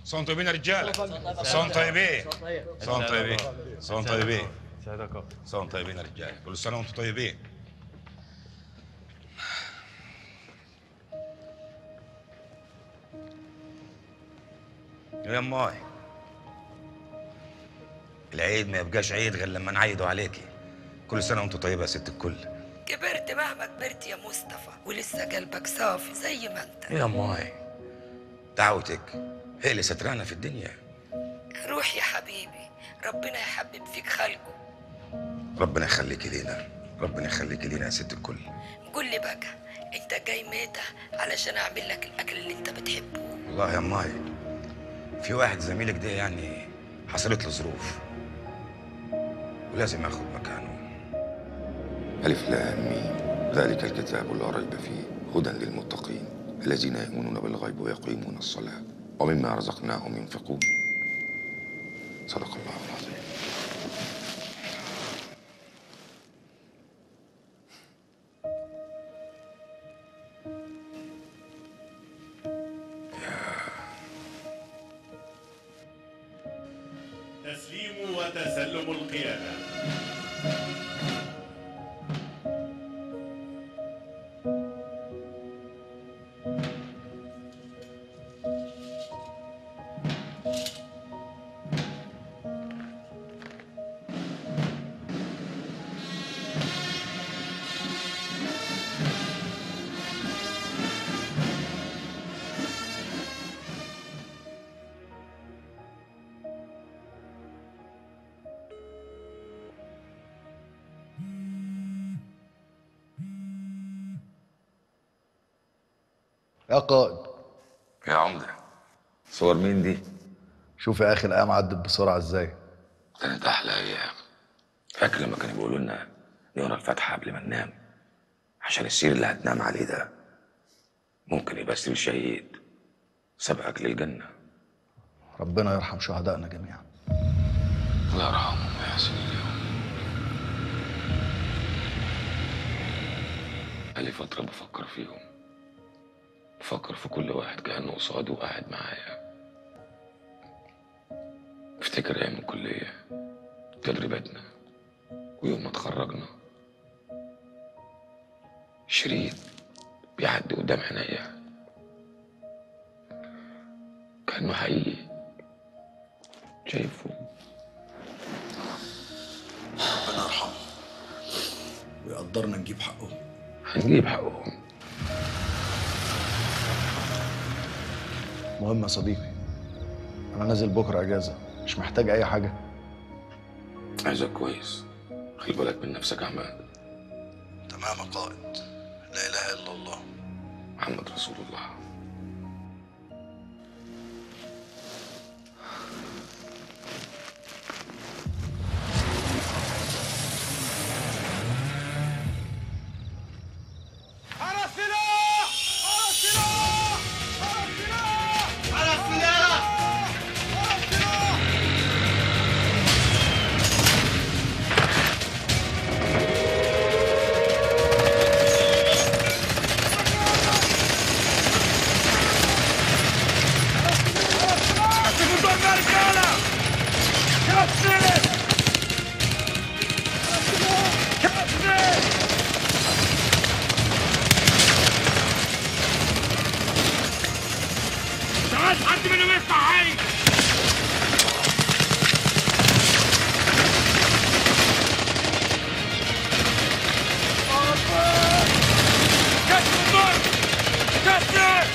صون طيبين يا رجاله صون طيبين صون طيبين صون طيبين صون طيبين يا رجاله كل سنه وانتم طيبين يا ماي العيد ما يبقاش عيد غير لما نعيدوا عليكي كل سنه وانتم طيبه يا ست الكل كبرت مهما كبرت يا مصطفى ولسه قلبك صافي زي ما انت يا ماي دعوتك هي اللي سترانا في الدنيا روح يا حبيبي ربنا يحبب فيك خلقه ربنا يخليكي لينا ربنا يخليكي لينا يا ست الكل قول لي بقى انت جاي ميتة علشان اعمل لك الاكل اللي انت بتحبه والله يا ماي في واحد زميلك ده يعني حصلت له ظروف ولازم اخد مكانه ألف لام ميم ذلك الكتاب لا ريب فيه هدى للمتقين الذين يؤمنون بالغيب ويقيمون الصلاة ومما رزقناهم ينفقون صدق الله العظيم تسليم وتسلم القيادة يا قائد يا عمدة صور مين دي؟ شوف يا اخي الايام عدت بسرعه ازاي كانت أحلى أيام فاكر لما كانوا بيقولوا لنا نقرا الفاتحة قبل ما ننام عشان السير اللي هتنام عليه ده ممكن يبقى سير شهيد سبقك للجنة ربنا يرحم شهدائنا جميعا الله يرحمهم ويحسن اليوم بقالي فترة بفكر فيهم بفكر في كل واحد كأنه قصادي وقاعد معايا افتكر أيام الكلية تدريباتنا ويوم ما اتخرجنا شريط بيعدي قدام عينيا كأنه حقيقي شايفه ربنا يرحمه ويقدرنا نجيب حقه هنجيب حقهم مهم يا صديقي انا نازل بكره اجازه مش محتاج اي حاجه عايزك كويس خلي بالك من نفسك يا عماد تمام يا قائد لا اله الا الله محمد رسول الله على السلاح على السلاح على السلاح على السلاح على السلاح كتفوا يا رجاله كتف كتف مش عايز حد منهم يفتح حاجة كسر الضرب كسر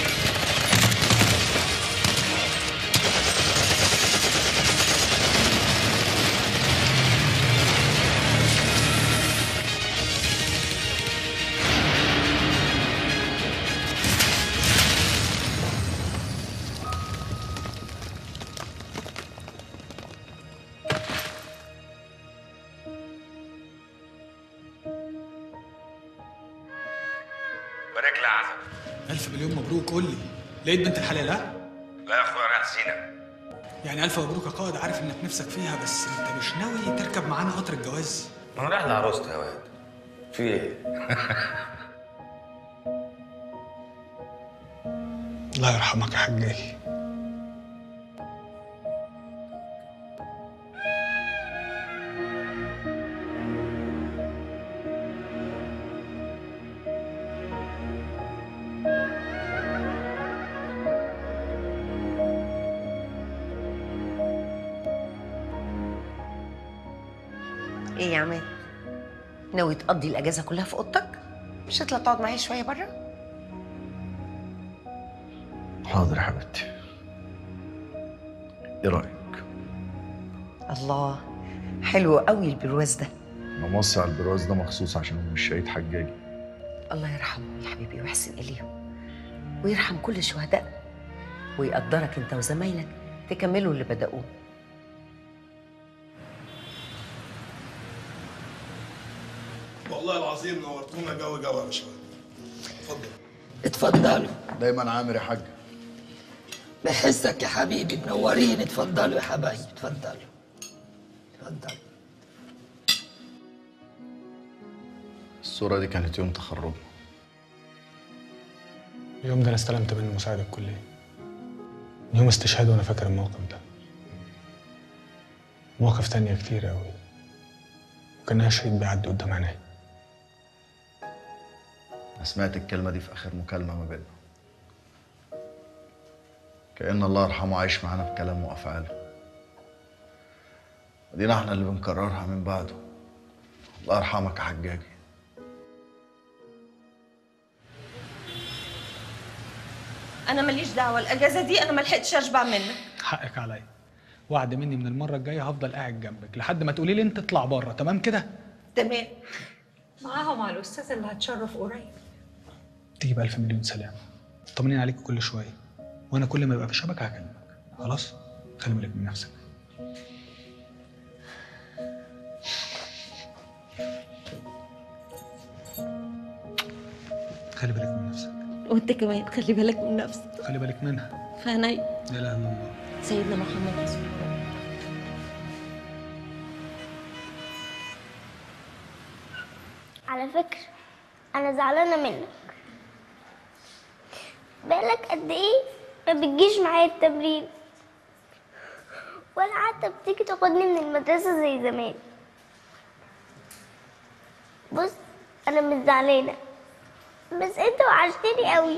بارك لي عزم ألف مليون مبروك قول لي لقيت بنت الحلال ها؟ لا يا اخويا رايح سينا يعني ألف مبروك يا قائد عارف إنك نفسك فيها بس أنت مش ناوي تركب معانا قطر الجواز انا رايح لعروستي يا واد في ايه؟ الله يرحمك يا حجاجي ايه يا عماد ناوي تقضي الاجازه كلها في اوضتك مش هتطلع تقعد معايا شويه بره حاضر يا حبيبتي ايه رايك الله حلو قوي البرواز ده انا موسع البرواز ده مخصوص عشان ام الشهيد حجاجي الله يرحمهم يا حبيبي ويحسن اليهم ويرحم كل الشهداء ويقدرك انت وزمايلك تكملوا اللي بدأوه والله العظيم نورتونا جو جو يا باشا اتفضل اتفضلوا دايما عامر يا حاج بحسك يا حبيبي منورين اتفضلوا يا حبايبي اتفضلوا اتفضلوا الصوره دي كانت يوم تخرجنا اليوم ده انا استلمت منه مساعد الكليه يوم استشهاده وانا فاكر الموقف ده مواقف تانية كتير قوي وكانها شهيد بيعدي قدام عيني انا سمعت الكلمه دي في اخر مكالمه ما بيننا كأن الله يرحمه عايش معانا بكلامه وافعاله ودينا احنا اللي بنكررها من بعده الله يرحمك يا حجاجي انا ماليش دعوه الاجازه دي انا ما لحقتش اشبع منك حقك عليا وعد مني من المره الجايه هفضل قاعد جنبك لحد ما تقولي لي انت اطلع بره تمام كده تمام معاها مع الأستاذ اللي هتشرف قريب تيجي بألف مليون سلامة طمنين عليك كل شوية وأنا كل ما يبقى في شبكة هكلمك خلاص خلي بالك من نفسك خلي بالك من نفسك وانت كمان خلي بالك من نفسك خلي بالك منها فهني لا اله الا الله سيدنا محمد رسول الله على فكرة أنا زعلانة منك بقالك قد إيه ما بتجيش معايا التمرين ولا حتى بتيجي تاخدني من المدرسة زي زمان بص أنا مش زعلانة بس أنت وحشتني قوي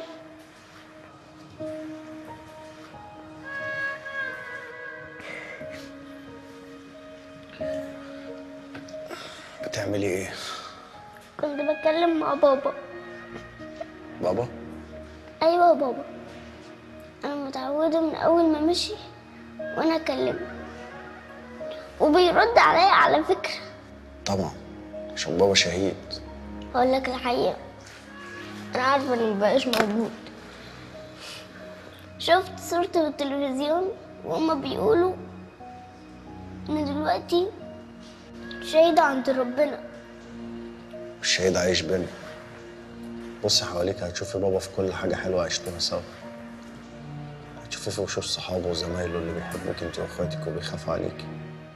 بتعملي ايه؟ كنت بتكلم مع بابا بابا؟ أيوة يا بابا أنا متعودة من أول ما مشي وأنا أكلمه وبيرد عليا على فكرة طبعا عشان بابا شهيد أقول لك الحقيقة أنا عارفة إنه مبقاش موجود شفت صورته في التلفزيون وهما بيقولوا إن دلوقتي شهيدة عند ربنا الشهيد عايش بينا بصي حواليك هتشوفي بابا في كل حاجة حلوة عشتوها سوا هتشوفيه في وشوش صحابه وزمايله اللي بيحبوك انت واخواتك وبيخافوا عليكي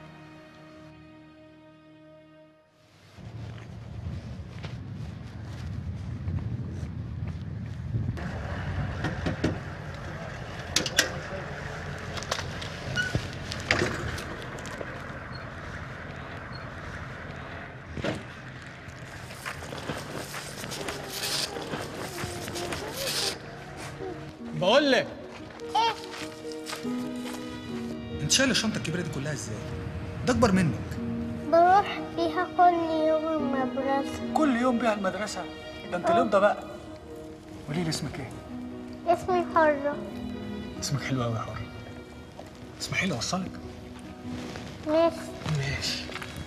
بقول لك انت شايل الشنطه الكبيره دي كلها ازاي ده اكبر منك بروح فيها كل يوم المدرسة كل يوم بيها المدرسه ده انت اليوم ده بقى قولي لي اسمك ايه اسمي حرة اسمك حلو قوي يا حر اسمحي لي اوصلك ماشي ماشي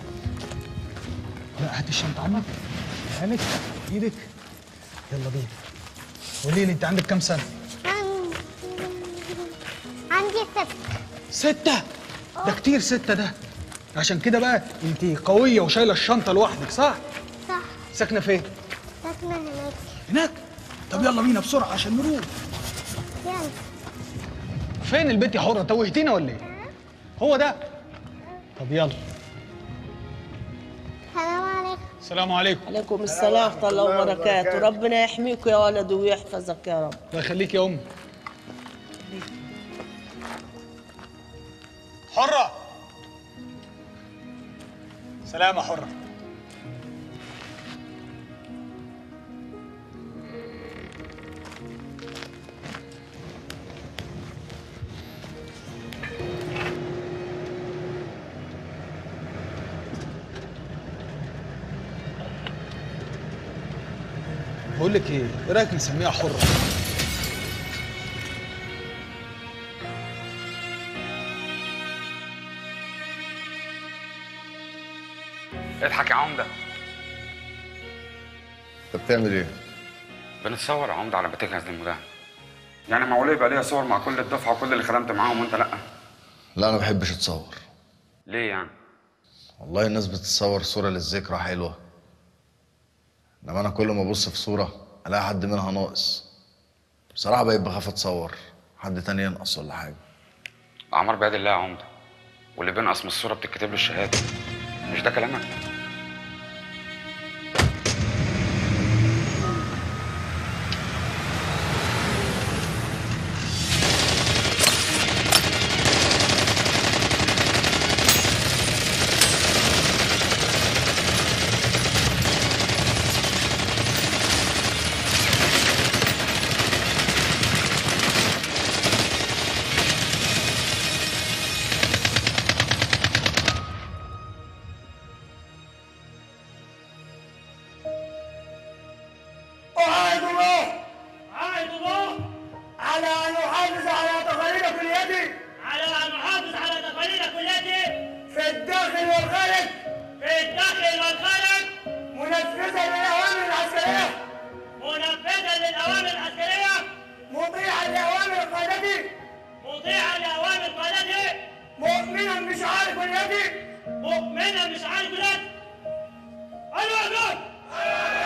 لا هات الشنطه عنك هانك ايدك يلا بينا قولي لي انت عندك كام سنه عندي عندي ست ستة ده كتير ستة ده عشان كده بقى انت قوية وشايلة الشنطة لوحدك صح؟ صح ساكنة فين؟ ساكنة هناك هناك طب يلا بينا بسرعة عشان نروح يلا فين البيت يا حرة توهتينا ولا ايه؟ هو ده طب يلا سلام عليكم السلام عليكم عليكم السلام ورحمة الله وبركاته ربنا يحميك يا ولد ويحفظك يا رب الله يخليك يا أمي حرة سلام يا حرة بقول لك ايه ايه رايك نسميها حره اضحك يا عمده انت بتعمل ايه؟ بنتصور يا عمده على ما تجهز للمداهمه يعني معقول يبقى ليا صور مع كل الدفعه وكل اللي خدمت معاهم وانت لا لا انا ما بحبش اتصور ليه يعني والله الناس بتتصور صورة للذكرى حلوة انما انا كل ما ابص في صورة الاقي حد منها ناقص بصراحة بقيت بخاف اتصور حد تاني ينقص ولا حاجة اعمار بيد الله يا عمده واللي بينقص من الصوره بتتكتب له الشهاده مش ده كلامك أعاهد الله أعاهد الله على أن أحافظ على تقاليد كليتي على أن أحافظ على تقاليد كليتي في الداخل والخارج في الداخل والخارج منفذا للأوامر العسكرية منفذا للأوامر العسكرية مطيعا لأوامر قادتي مطيعا لأوامر قادتي مؤمنا بشعار كليتي مؤمنا بشعار كليتي أيوة يا